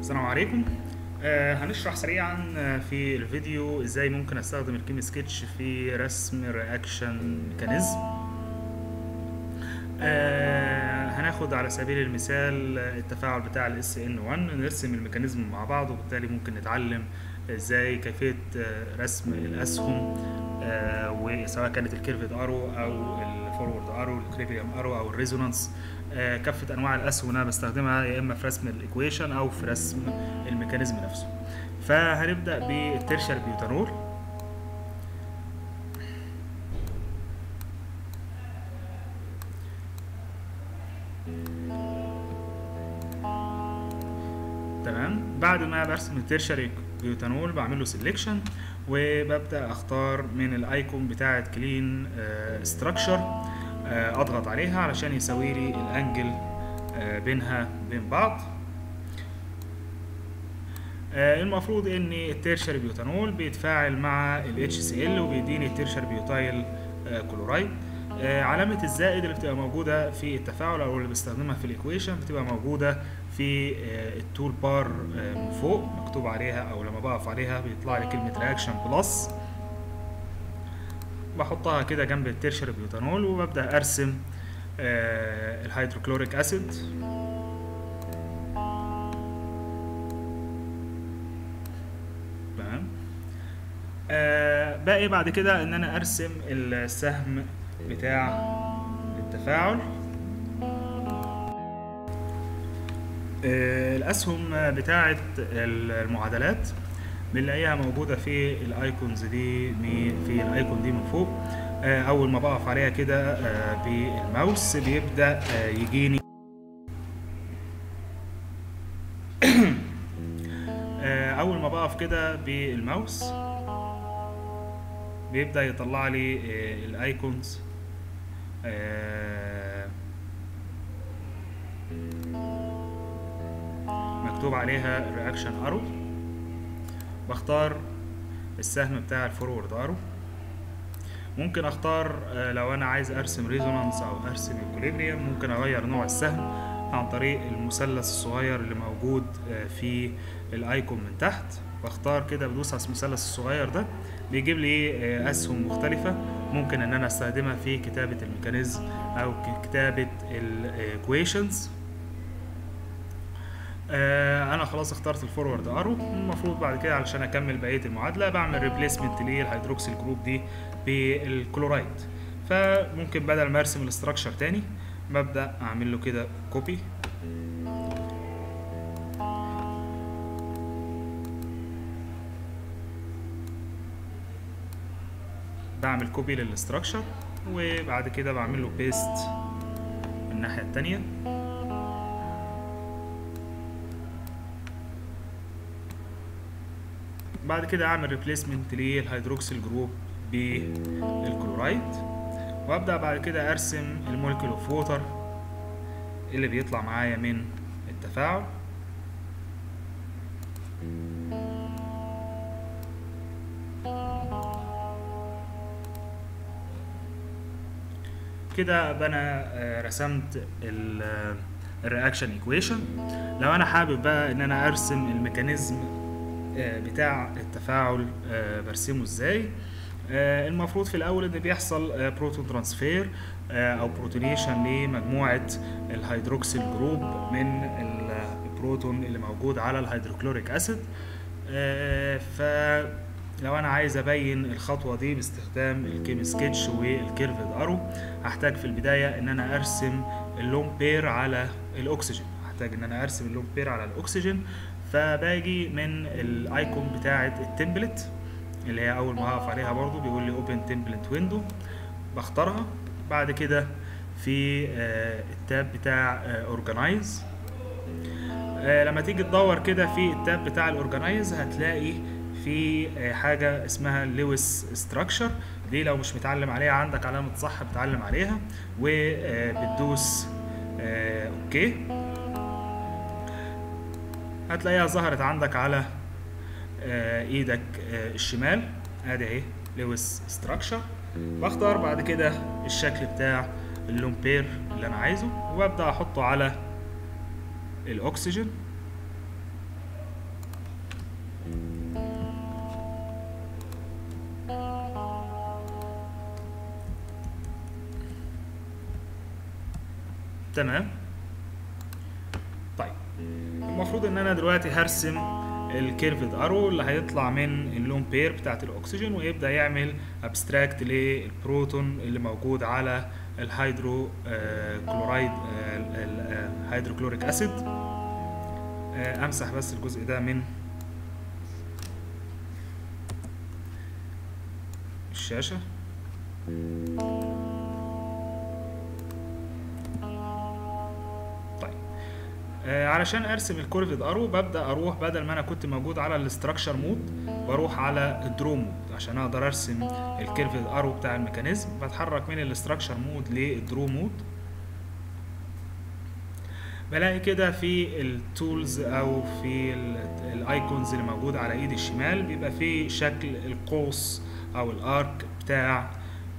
السلام عليكم آه هنشرح سريعا آه، في الفيديو ازاي ممكن استخدم الكيمي سكتش في رسم رياكشن ميكانيزم آه هناخد على سبيل المثال التفاعل بتاع الاس ان 1 نرسم الميكانيزم مع بعض وبالتالي ممكن نتعلم ازاي كيفيه آه، رسم الاسهم آه وسواء كانت الكيرفد ارو او الفورورد ارو الكريبيوم ارو او الريزونانس آه، كافه انواع الاسهم انا بستخدمها يا اما في رسم الايكويشن او في رسم الميكانيزم نفسه فهنبدا بالترشر بيوتانول تمام بعد ما برسم الترشري بيوتانول بعمل له سيلكشن وببدا اختار من الايكون بتاعه كلين ستراكشر اضغط عليها علشان يساوي لي الانجل آه، بينها بين بعض آه، المفروض ان التيرشري بيوتانول بيتفاعل مع ال HCl وبيديني التيرشري بيوتايل آه، كلورايد آه، علامة الزائد اللي بتبقى موجودة في التفاعل أو اللي بستخدمها في الإيكويشن بتبقى موجودة في آه، التول بار آه، من فوق مكتوب عليها أو لما بقف عليها بيطلع لي كلمة رياكشن بلس بحطها كده جنب التيرشري بيوتانول وببدأ أرسم آه، الهيدروكلوريك أسيد تمام آه باقي بعد كده ان انا ارسم السهم بتاع التفاعل آه الاسهم بتاعه المعادلات بنلاقيها موجوده في الايكونز دي مي- في الايكون دي من فوق آه اول ما بقف عليها كده آه بالماوس بيبدا آه يجيني آه، اول ما بقف كده بالماوس بيبدأ يطلع لي آه، الايكونز آه، مكتوب عليها رياكشن ارو بختار السهم بتاع الفورورد ارو ممكن اختار آه، لو انا عايز ارسم ريزونانس او ارسم اكوليبريم ممكن اغير نوع السهم عن طريق المثلث الصغير اللي موجود آه، في الايكون من تحت بختار كده بدوس على المثلث الصغير ده بيجيب لي آه، اسهم مختلفة ممكن ان انا استخدمها في كتابة الميكانيزم او ك- كتابة الايكويشنز آه انا خلاص اخترت الفورورد ارو المفروض بعد كده علشان اكمل بقيه المعادله بعمل ريبليسمنت للهيدروكسيل جروب دي بالكلورايد فممكن بدل ما ارسم الاستراكشر تاني ببدا اعمل له كده كوبي بعمل كوبي للاستراكشر وبعد كده بعمل له بيست من الناحيه التانيه بعد كده اعمل ريبليسمنت للهيدروكسيل جروب بالكلورايد وابدا بعد كده ارسم المولكيول اوف ووتر اللي بيطلع معايا من التفاعل كده ابقى انا آه، رسمت الرياكشن ايكويشن لو انا حابب بقى ان انا ارسم الميكانيزم آه، بتاع التفاعل آه، برسمه ازاي آه، المفروض في الاول ان بيحصل بروتون ترانسفير او بروتونيشن لمجموعه الهيدروكسيل جروب من ال- البروتون اللي موجود على الهيدروكلوريك اسيد فلو انا عايز ابين الخطوه دي باستخدام الكيمي سكتش والكيرفد ارو هحتاج في البدايه ان انا ارسم اللون بير على الاكسجين هحتاج ان انا ارسم اللون بير على الاكسجين فباجي من الايكون بتاعه التمبلت اللي هي اول ما هقف عليها برضو بيقول لي اوبن تمبلت ويندو بختارها بعد كده في آه، التاب بتاع اورجانايز لما تيجي تدور كده في التاب بتاع الاورجانايز هتلاقي في آه، حاجه اسمها لويس ستراكشر دي لو مش متعلم عليها عندك علامه صح بتعلم عليها وبتدوس اوكي هتلاقيها ظهرت عندك على آه، ايدك آه، الشمال ادي اهي لويس ستراكشر بختار بعد كده الشكل بتاع اللون بير اللي انا عايزه وابدا احطه على الاكسجين تمام طيب المفروض ان انا دلوقتي هرسم الكيرفد ارو اللي هيطلع من اللون بير بتاعت الاكسجين ويبدا يعمل ابستراكت للبروتون اللي موجود على الهيدرو آه كلورايد آه الهيدروكلوريك اسيد آه امسح بس الجزء ده من الشاشه طيب آه علشان ارسم الكورفد ارو ببدا اروح بدل ما انا كنت موجود على الاستراكشر مود بروح على الدرو مود عشان اقدر ارسم الكيرفد ارو بتاع الميكانيزم بتحرك من الاستراكشر مود للدرو مود بلاقي كده في التولز او في الايكونز اللي موجوده على ايدي الشمال بيبقى في شكل القوس او الارك بتاع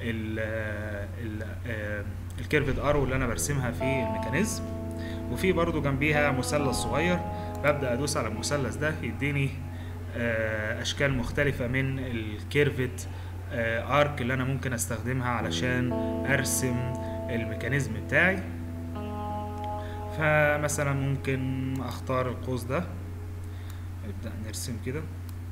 الكيرفد ارو اللي انا برسمها في الميكانيزم وفي برضو جنبيها مثلث صغير ببدا ادوس على المثلث ده يديني اشكال مختلفه من الكيرفد ارك اللي انا ممكن استخدمها علشان ارسم الميكانيزم بتاعي فمثلا ممكن اختار القوس ده نبدا نرسم كده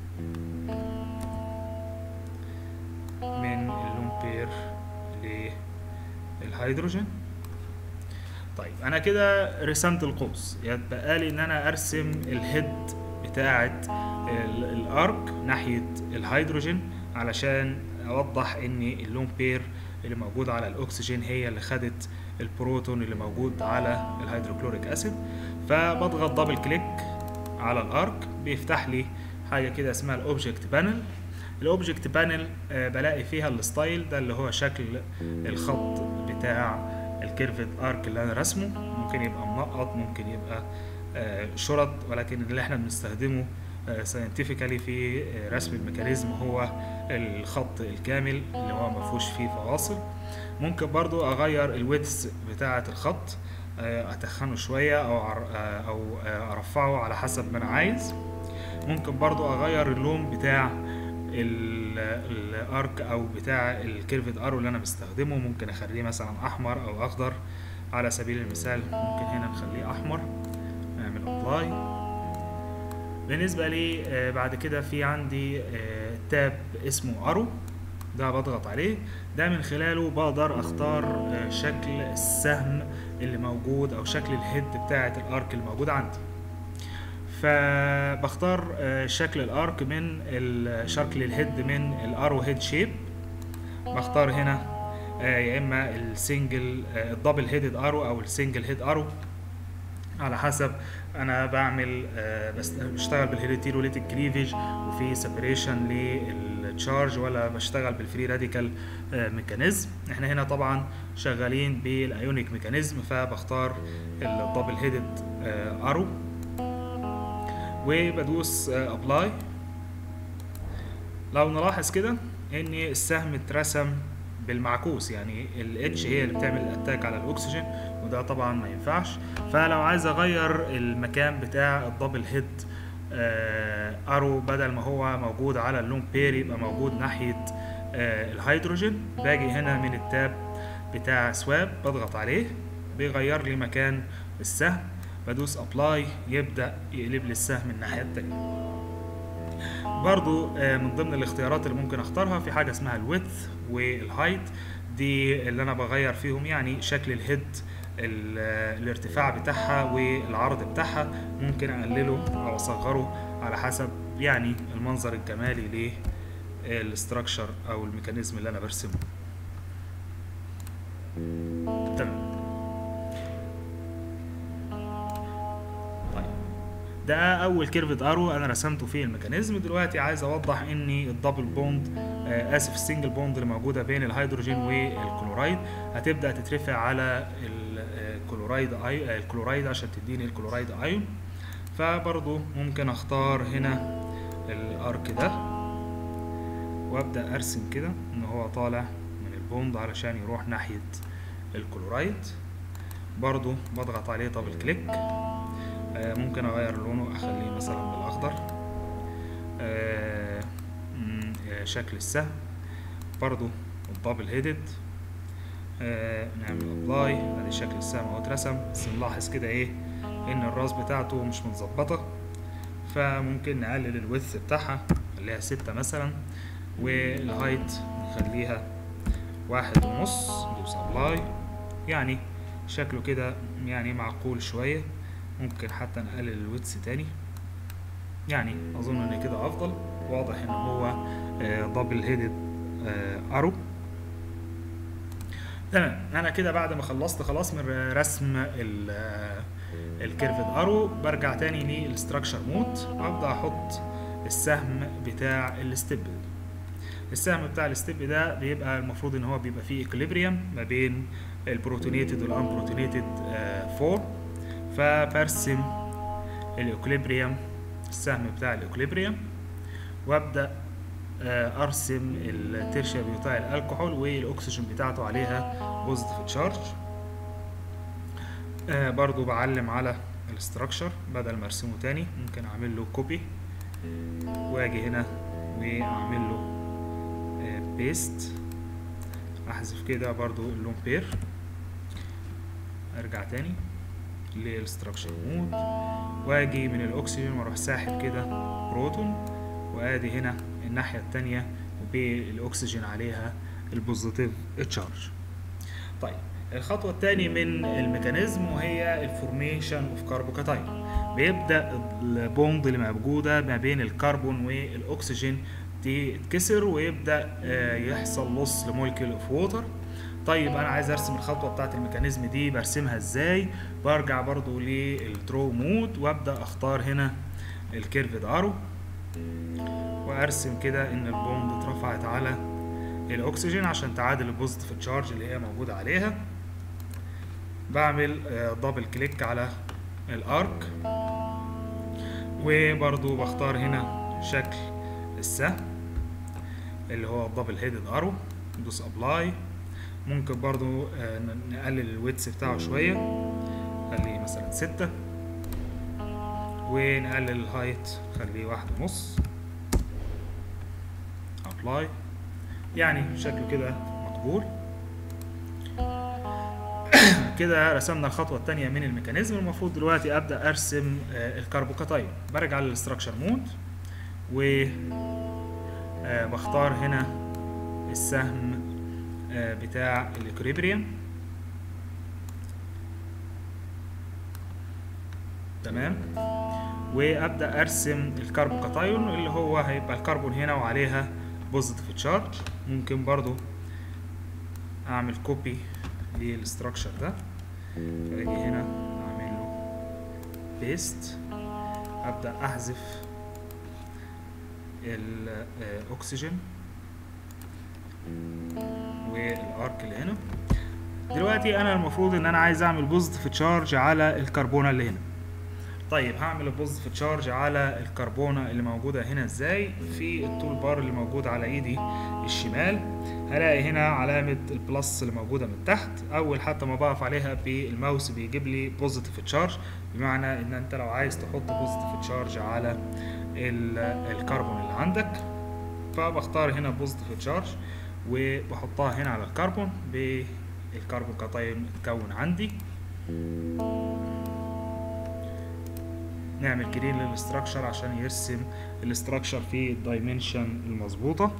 من اللومبير للهيدروجين طيب انا كده رسمت القوس يتبقى لي ان انا ارسم الهيد بتاعه الارك ناحيه الهيدروجين علشان اوضح ان اللومبير اللي موجود على الاكسجين هي اللي خدت البروتون اللي موجود على الهيدروكلوريك اسيد فبضغط دبل كليك على الارك بيفتح لي حاجه كده اسمها الاوبجكت بانل الاوبجكت بانل بلاقي فيها الستايل ده اللي هو شكل الخط بتاع الكيرفد ارك اللي انا رسمه ممكن يبقى منقط ممكن يبقى شرط ولكن اللي احنا بنستخدمه ساينتفيكالي في رسم الميكانيزم هو الخط الكامل اللي هو ما فيهوش فيه فواصل ممكن برضو اغير الويدث بتاعه الخط اتخنه شويه او او ارفعه على حسب ما انا عايز ممكن برضو اغير اللون بتاع الارك او بتاع الكيرفد ارو اللي انا بستخدمه ممكن اخليه مثلا احمر او اخضر على سبيل المثال ممكن هنا نخليه احمر نعمل ابلاي بالنسبه لي بعد كده في عندي تاب اسمه ارو ده بضغط عليه ده من خلاله بقدر اختار شكل السهم اللي موجود او شكل الهيد بتاعه الارك اللي موجود عندي فبختار شكل الارك من شكل الهيد من الارو هيد شيب بختار هنا يا اما السنجل الدبل هيدد ارو او السنجل هيد ارو على حسب انا بعمل بشتغل بالهيريتيروليتيك كليفج وفي سيبريشن للتشارج ولا بشتغل بالفري راديكال ميكانيزم احنا هنا طبعا شغالين بالايونيك ميكانيزم فبختار الدبل هيدد ارو وبدوس ابلاي لو نلاحظ كده ان السهم اترسم بالمعكوس يعني الاتش هي اللي بتعمل اتاك على الاكسجين وده طبعا ما ينفعش فلو عايز اغير المكان بتاع الدبل هيد ارو بدل ما هو موجود على اللون بير يبقى موجود ناحيه الهيدروجين باجي هنا من التاب بتاع سواب بضغط عليه بيغير لي مكان السهم بدوس ابلاي يبدا يقلب لي السهم الناحيه التانية برضو من ضمن الاختيارات اللي ممكن اختارها في حاجه اسمها الويدث والهايت دي اللي انا بغير فيهم يعني شكل الهيد الارتفاع بتاعها والعرض بتاعها ممكن اقلله او اصغره على حسب يعني المنظر الجمالي للاستراكشر او الميكانيزم اللي انا برسمه تمام ده اول كيرفد ارو انا رسمته في الميكانيزم دلوقتي عايز اوضح ان الدبل بوند آه اسف السنجل بوند اللي موجوده بين الهيدروجين والكلورايد هتبدا تترفع على الكلورايد اي الكلورايد عشان تديني الكلورايد ايون فبرضو ممكن اختار هنا الارك ده وابدا ارسم كده ان هو طالع من البوند علشان يروح ناحيه الكلورايد برضو بضغط عليه دبل كليك ممكن اغير لونه اخليه مثلا بالاخضر شكل السهم برضو الدبل هيدد آه نعمل ابلاي ادي شكل السهم اهو اترسم بس نلاحظ كده ايه ان الراس بتاعته مش متظبطه فممكن نقلل الويدث بتاعها نخليها ستة مثلا والهايت نخليها واحد ونص ندوس ابلاي يعني شكله كده يعني معقول شوية ممكن حتى نقلل الويدث تاني يعني اظن ان كده افضل واضح ان هو دبل هيدد ارو تمام انا كده بعد ما خلصت خلاص من رسم الكيرفد ارو برجع تاني للستراكشر مود وابدا احط السهم بتاع الستيب السهم بتاع الستيب ده بيبقى المفروض ان هو بيبقى فيه اكليبريم ما بين البروتونيتد والانبروتونيتد فور فبرسم الاكليبريم السهم بتاع الاكليبريم وابدا ارسم الترشيا بتاع الكحول والاكسجين بتاعته عليها بوزيتيف تشارج آه برضو بعلم على الاستراكشر بدل ما ارسمه تاني ممكن اعمل له كوبي واجي هنا واعمل له آه بيست احذف كده برضو اللون بير ارجع تاني للستراكشر مود واجي من الاكسجين واروح ساحب كده بروتون وادي هنا الناحية التانية بالاكسجين عليها البوزيتيف تشارج طيب الخطوة الثانية من الميكانيزم وهي الفورميشن اوف كاربوكاتاين بيبدأ البوند اللي موجودة ما بين الكربون والأكسجين تتكسر ويبدأ يحصل لص لمولكيول اوف ووتر طيب انا عايز ارسم الخطوة بتاعت الميكانيزم دي برسمها ازاي برجع برضو للدرو مود وابدأ اختار هنا الكيرفد ارو وارسم كده ان البوند اترفعت على الاكسجين عشان تعادل البوزيتيف تشارج اللي هي موجوده عليها بعمل دبل كليك على الارك وبرضو بختار هنا شكل السهم اللي هو الدبل هيدد ارو ندوس ابلاي ممكن برضو نقلل الويتس بتاعه شويه خليه مثلا ستة ونقلل الهايت خليه واحد ونص ابلاي يعني شكله كده مقبول كده رسمنا الخطوة التانية من الميكانيزم المفروض دلوقتي أبدأ أرسم الكربوكاتاين برجع للستراكشر مود و بختار هنا السهم بتاع الإكوليبريم تمام وابدا ارسم الكربوكاتايون اللي هو هيبقى الكربون هنا وعليها بوزيتيف تشارج ممكن برضو اعمل كوبي للستراكشر ده فاجي هنا اعمل له بيست ابدا احذف الاكسجين والارك اللي هنا دلوقتي انا المفروض ان انا عايز اعمل بوزيتيف تشارج على الكربونه اللي هنا طيب هعمل البوزيتيف تشارج على الكربونه اللي موجوده هنا ازاي في التول بار اللي موجود على ايدي الشمال هلاقي هنا علامه البلس اللي موجوده من تحت اول حتى ما بقف عليها بالماوس بيجيب لي بوزيتيف تشارج بمعنى ان انت لو عايز تحط بوزيتيف تشارج على الكربون اللي عندك فبختار هنا بوزيتيف تشارج وبحطها هنا على الكربون بالكربون كاتايون اتكون عندي نعمل كلين للاستراكشر عشان يرسم الاستراكشر في الدايمنشن المظبوطه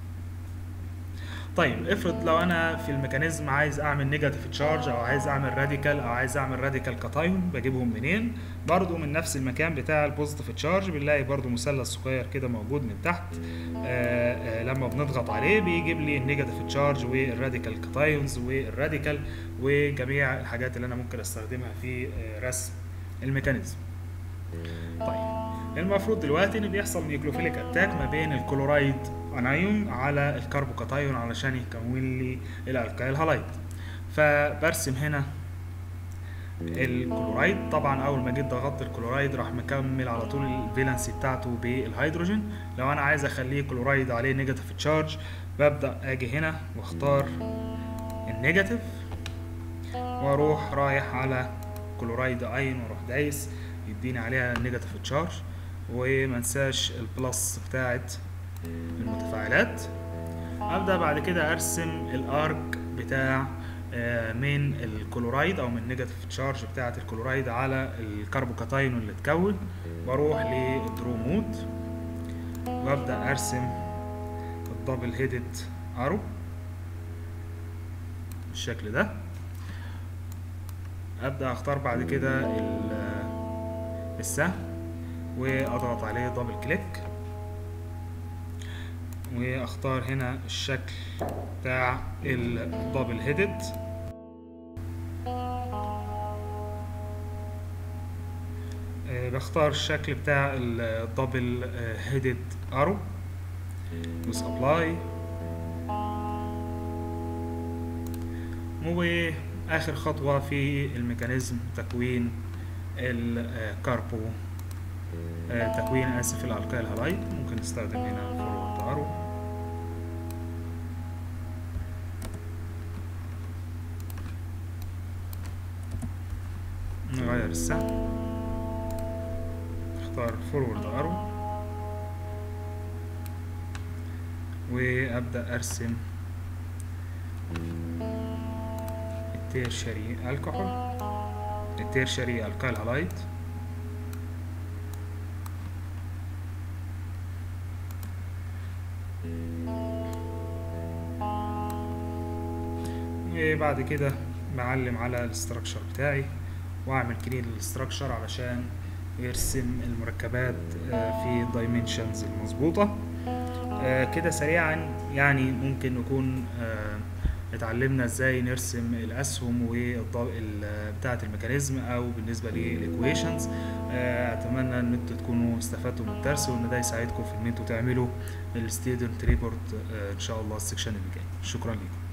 طيب افرض لو انا في الميكانيزم عايز اعمل نيجاتيف تشارج او عايز اعمل راديكال او عايز اعمل راديكال كاتايون بجيبهم منين برضو من نفس المكان بتاع البوزيتيف تشارج بنلاقي برضو مثلث صغير كده موجود من تحت آآ آآ لما بنضغط عليه بيجيب لي النيجاتيف تشارج والراديكال كاتايونز والراديكال وجميع الحاجات اللي انا ممكن استخدمها في رسم الميكانيزم طيب المفروض دلوقتي ان بيحصل نيوكلوفيليك اتاك ما بين الكلورايد انايون على الكربوكاتايون علشان يكون لي الالكايل هالايد فبرسم هنا الكلورايد طبعا اول ما جيت ضغطت الكلورايد راح مكمل على طول الفالنسي بتاعته بالهيدروجين لو انا عايز اخليه كلورايد عليه نيجاتيف تشارج ببدا اجي هنا واختار النيجاتيف واروح رايح على كلورايد اين واروح دايس يديني عليها نيجاتيف تشارج وما انساش البلس بتاعت المتفاعلات ابدا بعد كده ارسم الارك بتاع آه، من الكلورايد او من النيجاتيف تشارج بتاعه الكلورايد على الكربوكاتايون اللي اتكون بروح للدرو مود وابدا ارسم الدبل هيدد ارو بالشكل ده ابدا اختار بعد كده ال- السهم واضغط عليه دبل كليك واختار هنا الشكل بتاع الدبل هيدد بختار الشكل بتاع الدبل هيدد ارو دوس ابلاي واخر خطوه في الميكانيزم تكوين الكاربو آه، تكوين اسف الالكايل هالايد ممكن نستخدم هنا فورورد ارو نغير السهم اختار فورورد ارو وابدا ارسم التيرشري الكحول التيرشري الكايل هالايد وبعد كده بعلم على الاستراكشر بتاعي واعمل كلين للاستراكشر علشان يرسم المركبات آه، في الدايمنشنز المظبوطه آه، كده سريعا يعني ممكن نكون آه، اتعلمنا ازاي نرسم الاسهم بتاعه الميكانيزم او بالنسبه للايكويشنز اتمنى ان انتوا تكونوا استفدتوا من الدرس وان ده يساعدكم في ان انتوا تعملوا الستودنت ريبورت ان شاء الله السكشن اللي جاي شكرا لكم